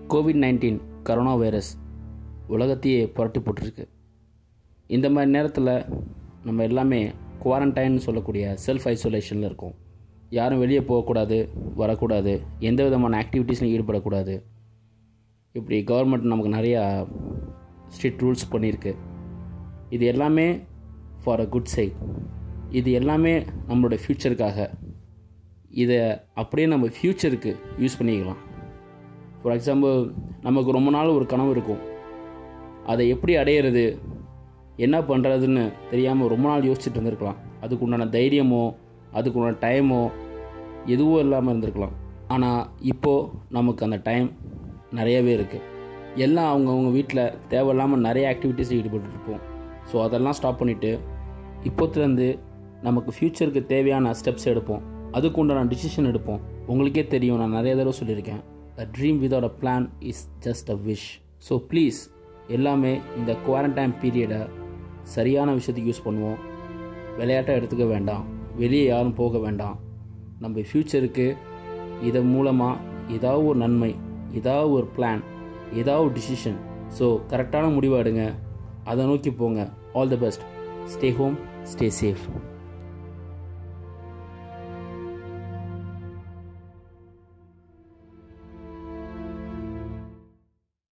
Covid nineteen corona virus உலகத்தையே புரட்டி போட்டிருக்கு இந்த மாதிரி நேரத்தில் நம்ம எல்லாமே குவாரண்டைன்னு சொல்லக்கூடிய செல்ஃப் ஐசோலேஷனில் இருக்கோம் யாரும் வெளியே போகக்கூடாது வரக்கூடாது எந்த விதமான ஆக்டிவிட்டீஸ்லையும் ஈடுபடக்கூடாது இப்படி கவர்மெண்ட் நமக்கு நிறையா ஸ்ட்ரிக்ட் ரூல்ஸ் பண்ணியிருக்கு இது எல்லாமே ஃபார் அ குட் சைட் இது எல்லாமே நம்மளோட ஃப்யூச்சருக்காக இதை அப்படியே நம்ம ஃப்யூச்சருக்கு யூஸ் பண்ணிக்கலாம் ஃபார் எக்ஸாம்பிள் நமக்கு ரொம்ப நாள் ஒரு கனவு இருக்கும் அதை எப்படி அடையிறது என்ன பண்ணுறதுன்னு தெரியாமல் ரொம்ப நாள் யோசிச்சுட்டு இருந்திருக்கலாம் அதுக்கு உண்டான தைரியமோ அதுக்கு உண்டான டைமோ எதுவும் இல்லாமல் இருந்திருக்கலாம் ஆனால் இப்போது நமக்கு அந்த டைம் நிறையவே இருக்குது எல்லாம் அவங்கவுங்க வீட்டில் தேவையில்லாமல் நிறைய ஆக்டிவிட்டீஸ் ஈடுபட்டுருப்போம் ஸோ அதெல்லாம் ஸ்டாப் பண்ணிவிட்டு இப்போத்துலேருந்து நமக்கு ஃப்யூச்சருக்கு தேவையான ஸ்டெப்ஸ் எடுப்போம் அதுக்கு உண்டான டிசிஷன் எடுப்போம் உங்களுக்கே தெரியும் நான் நிறைய தடவை சொல்லியிருக்கேன் a dream without a plan is just a wish so please எல்லாமே இந்த குவாரண்டைன் பீரியடை சரியான விஷயத்துக்கு யூஸ் பண்ணுவோம் விளையாட்டாக எடுத்துக்க வேண்டாம் வெளியே யாரும் போக வேண்டாம் நம்ம ஃப்யூச்சருக்கு இதன் மூலமாக ஏதாவது ஒரு நன்மை ஏதாவது ஒரு பிளான் ஏதாவது ஒரு டிசிஷன் ஸோ கரெக்டான முடிவு எடுங்க அதை நோக்கி போங்க all the best stay home stay safe